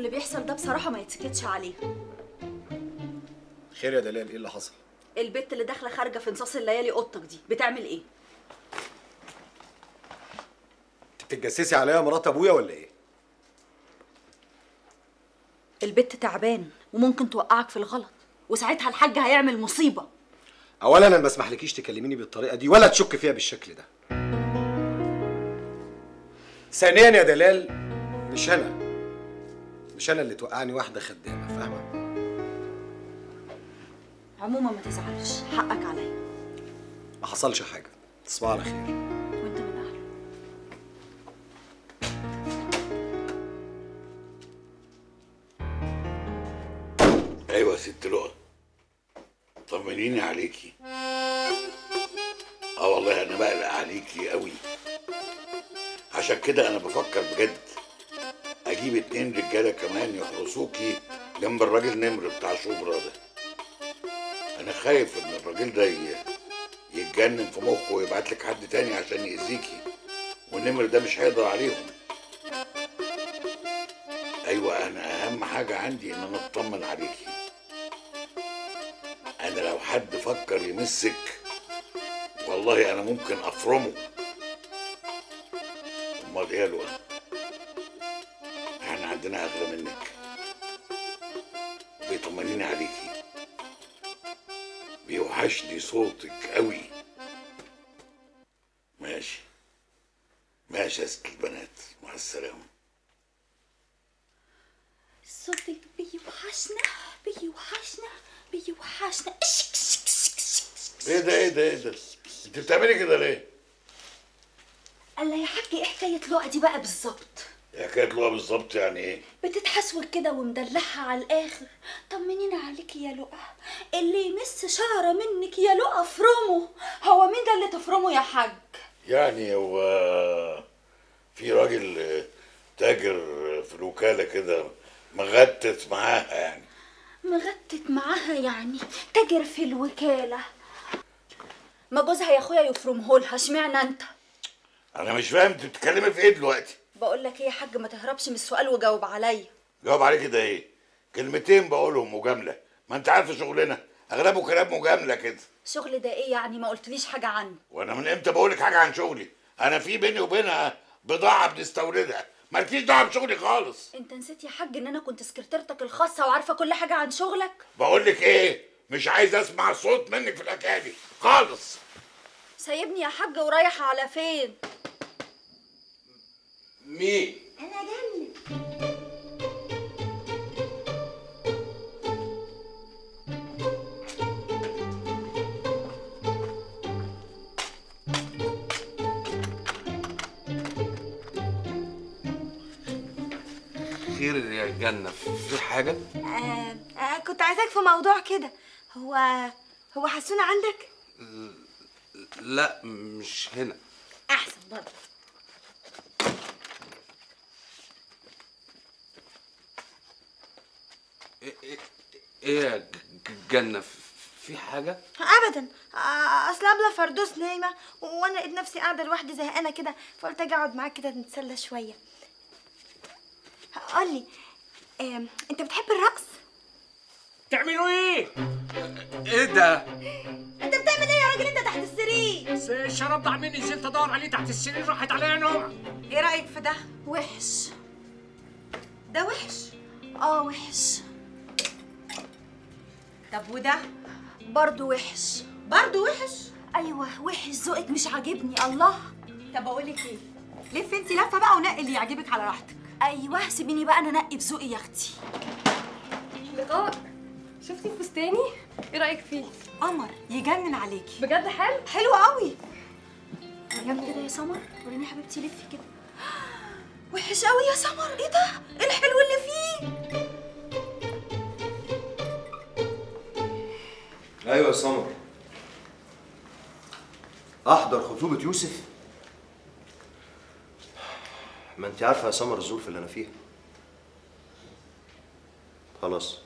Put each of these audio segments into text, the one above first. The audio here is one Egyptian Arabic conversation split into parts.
بيحصل ده بصراحه ما يتسكتش عليه خير يا دلال ايه اللي حصل البت اللي داخله خارجه في نصاص الليالي اوضتك دي بتعمل ايه انت بتتجسسي عليا يا مرات ابويا ولا ايه البت تعبان وممكن توقعك في الغلط وساعتها الحاج هيعمل مصيبه اولا انا ما بسمحلكيش تكلميني بالطريقه دي ولا تشك فيها بالشكل ده ثانيا يا دلال مش انا مش انا اللي توقعني واحده خدامه فاهمه عموما ما تزعلش حقك عليا ما حصلش حاجه تصبح على خير وانت من اهله ايوه يا ست لؤى طمنيني عليكي اه والله انا بقلق عليكي قوي عشان كده انا بفكر بجد اجيب اتنين رجاله كمان يحرسوكي جنب الراجل نمر بتاع شبرا ده انا خايف ان الراجل ده ي- يتجنن في مخه ويبعت لك حد تاني عشان يأذيكي والنمر ده مش هيقدر عليهم ايوه انا اهم حاجه عندي ان انا اطمن عليكي انا لو حد فكر يمسك والله انا ممكن افرمه امال ايه يا لؤى احنا عندنا اغلى منك بيطمنيني عليكي بيوحشني صوتك قوي ماشي ماشي يا ست البنات مع السلامه صوتك بيوحشنا بيوحشنا بيوحشنا اشك شك شك شك ايه ده ايه ده ايه ده انت بتعملي كده ليه قال يا حاج ايه حكايه لقى دي بقى بالظبط يا حكايه لؤى بالظبط يعني ايه بتتحسور كده ومدلعها على الاخر طمنينا عليكي يا لقى اللي يمس شعره منك يا لقى افرمه هو مين ده اللي تفرمه يا حاج يعني هو في راجل تاجر في الوكالة كده مغتت معاها يعني مغتت معاها يعني تاجر في الوكاله ما جوزها يا اخويا يفرمه لها اشمعنى انت أنا مش فاهم أنت بتتكلمي في إيه دلوقتي؟ بقول لك ايه يا حاج ما تهربش من السؤال وجاوب عليا جاوب عليه كده إيه؟ كلمتين بقولهم مجاملة ما أنت عارفة شغلنا أغلبه كلام مجاملة كده شغل ده ايه يعني ما قلتليش حاجه عنه وأنا من إمتى بقولك حاجة عن شغلي؟ أنا في بيني وبينها بضاعة بنستوردها مالكيش دعوة بشغلي خالص انت نسيت يا حاج ان انا كنت سكرتيرتك الخاصه وعارفه كل حاجه عن شغلك بقولك إيه؟ مش عايز أسمع صوت منك في الحكاية دي خالص سايبني يا حاج ورايح على فين مين انا جنة خير يا جنة في حاجة؟ آه آه كنت عايزاك في موضوع كده هو هو حسونة عندك لا مش هنا احسن برضه ايه إيه- إيه يا ج- ج- جنة في حاجة؟ ابدا آه اصل ابله فردوس نايمه وانا لقيت نفسي قاعده لوحدي زهقانه كده فقلت اجي اقعد معاك كده نتسلى شويه قول لي آه انت بتحب الرقص تعملوا ايه؟ ايه ده؟ انت بتعمل ايه يا راجل انت تحت السرير س- الشراب ضاع مني نزلت ادور عليه تحت السرير راحت عليا نوم ايه رايك في ده وحش ده وحش اه وحش طب وده برضه وحش برضه وحش ايوه وحش ذوقك مش عاجبني الله طب اقول لك ايه لف انت لفه بقى ونقي اللي يعجبك على راحتك ايوه سيبيني بقى انا انقي بذوقي يا اختي لقاء شفتي فستاني؟ ايه رأيك فيه؟ قمر يجنن عليكي بجد حلو؟ حلو قوي وريني كده يا سمر وريني يا حبيبتي لفي كده وحش قوي يا سمر ايه ده ايه الحلو اللي فيه ايوه يا سمر احضر خطوبه يوسف ما انت عارفه يا سمر الظروف اللي انا فيها خلاص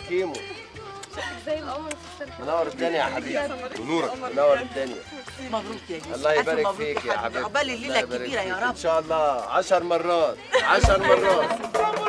كيمو زي القمر في السنة منور الدنيا يا حبيبي ونورك منور الدنيا مبروك يا يوسف الله ألف يبارك مبروك فيك يا يا حبيبي حبيبي عقبال الليله الله يبارك الكبيره يا فيك. رب ان شاء الله عشر مرات عشر مرات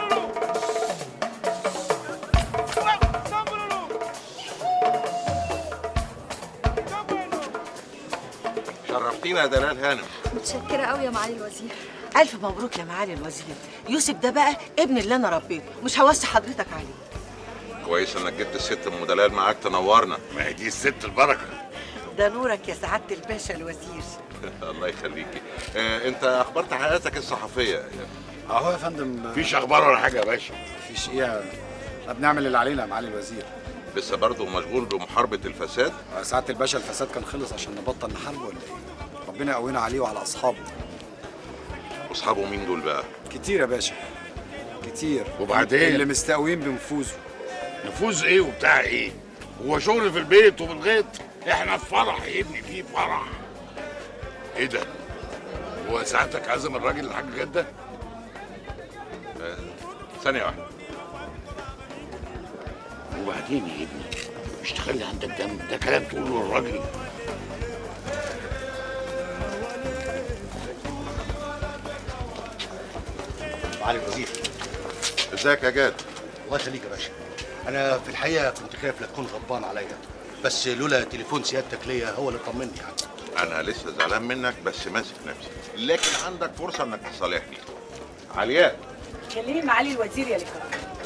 شرفتينا يا دلال هانم متشكرة قوي يا معالي الوزير الف مبروك يا معالي الوزير يوسف ده بقى ابن اللي انا ربيته مش هوصي حضرتك عليه كويس انك جبت الست ام دلال معاك تنورنا ما هي دي الست البركه ده نورك يا سعاده الباشا الوزير الله يخليكي آه انت اخبرت حياتك الصحفيه اهو يا فندم مفيش اخبار ولا حاجه يا باشا مفيش ايه احنا بنعمل اللي علينا يا معالي الوزير لسه برضه مشغول بمحاربه الفساد ساعة الباشا الفساد كان خلص عشان نبطل نحاربه ولا ايه؟ ربنا يقوينا عليه وعلى اصحابه واصحابه مين دول بقى كتير يا باشا كتير وبعدين؟ اللي مستقوين بنفوذه نفوذ ايه وبتاع ايه هو شغل في البيت وفي الغيط احنا في فرح يا ابني في فرح ايه ده هو ساعتك عزم الراجل الحاج جده آه ثانيه واحده وبعدين يا ابني مش تخلي عندك دم ده كلام تقوله للراجل معالي الوزير ازيك يا جاد الله يخليك يا باشا انا في الحقيقه كنت خايف لا تكون غضبان عليا بس لولا تليفون سيادتك ليا هو اللي طمني يعني انا لسه زعلان منك بس ماسك نفسي لكن عندك فرصه انك تصالحني علياء كلمي معالي الوزير يا لكرم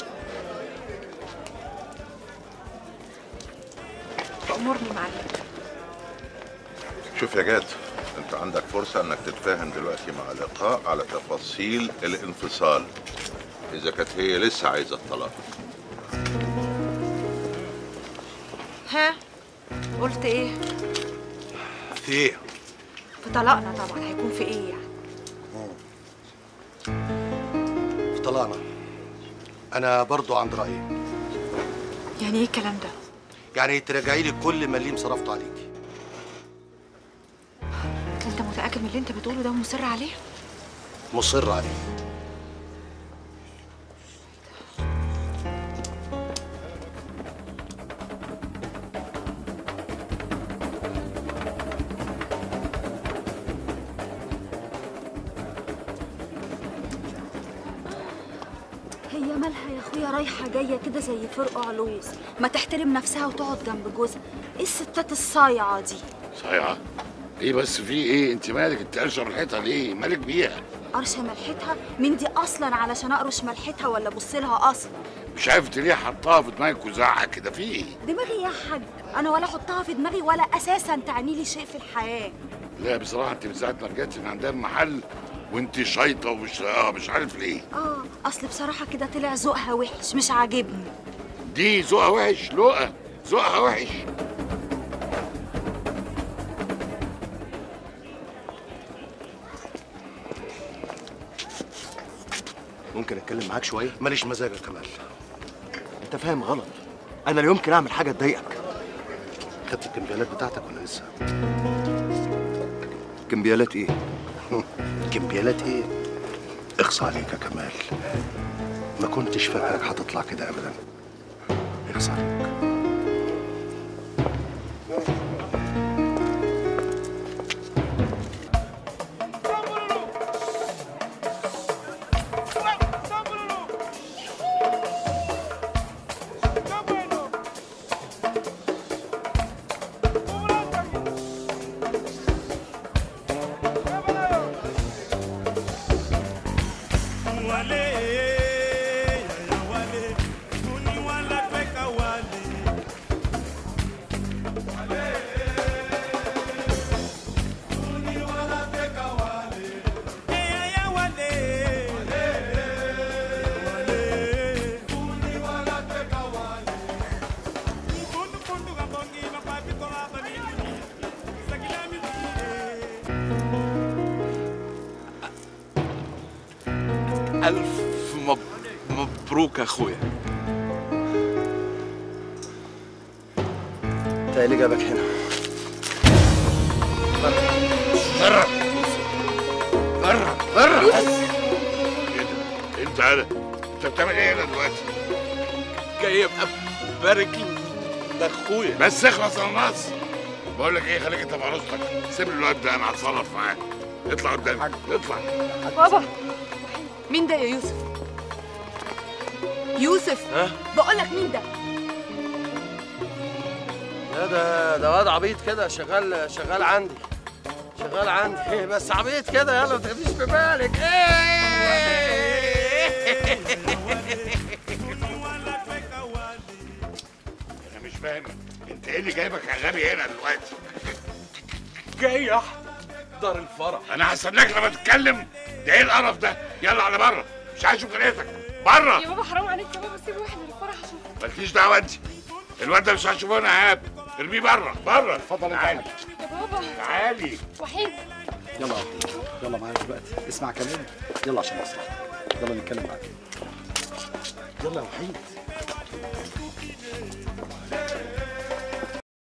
أمرني معالي شوف يا جاد انت عندك فرصة انك تتفاهم دلوقتي مع لقاء على تفاصيل الانفصال اذا كانت هي لسه عايزة الطلاق ها قلت ايه في ايه في طلاقنا طبعا هيكون في ايه يعني في طلاقنا انا برضو عند رايي يعني ايه الكلام ده يعني تراجعي لي كل مليم صرفته عليكي انت متاكد من اللي انت بتقوله ده ومصر عليه مصر عليه هي مالها يا اخويا رايحة جاية كده زي فرقع لوز ما تحترم نفسها وتقعد جنب جوزها ايه الستات الصايعة دي صحيحه ايه بس في ايه انت مالك انت قرشه ملحتها ليه مالك بيها قرشة ملحتها مين دي اصلا علشان اقرش ملحتها ولا ابص لها اصلا مش عارف انت ليه حطاها في دماغك وزعها كده في ايه دماغي يا حاج انا ولا احطها في دماغي ولا اساسا تعني لي شيء في الحياة لا بصراحه انت من ساعه ما رجعتي من عندها المحل وانت شايطه ومش اه مش عارف ليه اه اصل بصراحة كده طلع ذوقها وحش مش عاجبني دي ذوقها وحش لقى ذوقها وحش ممكن اتكلم معاك شويه ماليش مزاج يا كمال انت فاهم غلط انا لا يمكن اعمل حاجه تضايقك خدت الكمبيالات بتاعتك ولا لسه كمبيالات ايه كمبيالات ايه اخص عليك يا كمال ما كنتش فاكرك هتطلع كده ابدا اخص عليك ألف مب... مبروك يا أخويا انت ايه اللي جابك هنا بره بره بره ايه ده انت هذا انت بتعمل ايه هنا دلوقتي جاي أبقى بارك لاخويا بس اخلص يا ناصر بقول لك ايه خليك انت مع عروستك سيب لي الواد ده انا هتصرف معاه اطلع قدامي اطلع بابا مين ده يا يوسف يوسف ها بقول لك مين ده لا ده ده واد عبيط كده شغال شغال عندي شغال عندي بس عبيط كده يلا ما تاخديش في بالك انا مش فاهم انت ايه اللي جايبك يا غبي هنا دلوقتي جاي احضر الفرح انا هستناك لما تتكلم ده ايه القرف ده يلا على بره مش عايز اشوف طريقتك بره يا بابا حرام عليك يا بابا سيب واحد الفرح عشان مالكيش دعوه انت الواد ده مش هشوفه انا عاب ارميه بره بره اتفضل تعالي يا بابا تعالي وحيد يلا يا وحيد يلا معايا دلوقتي اسمع كلامي يلا عشان مصلحة يلا نتكلم بعدين يلا يا وحيد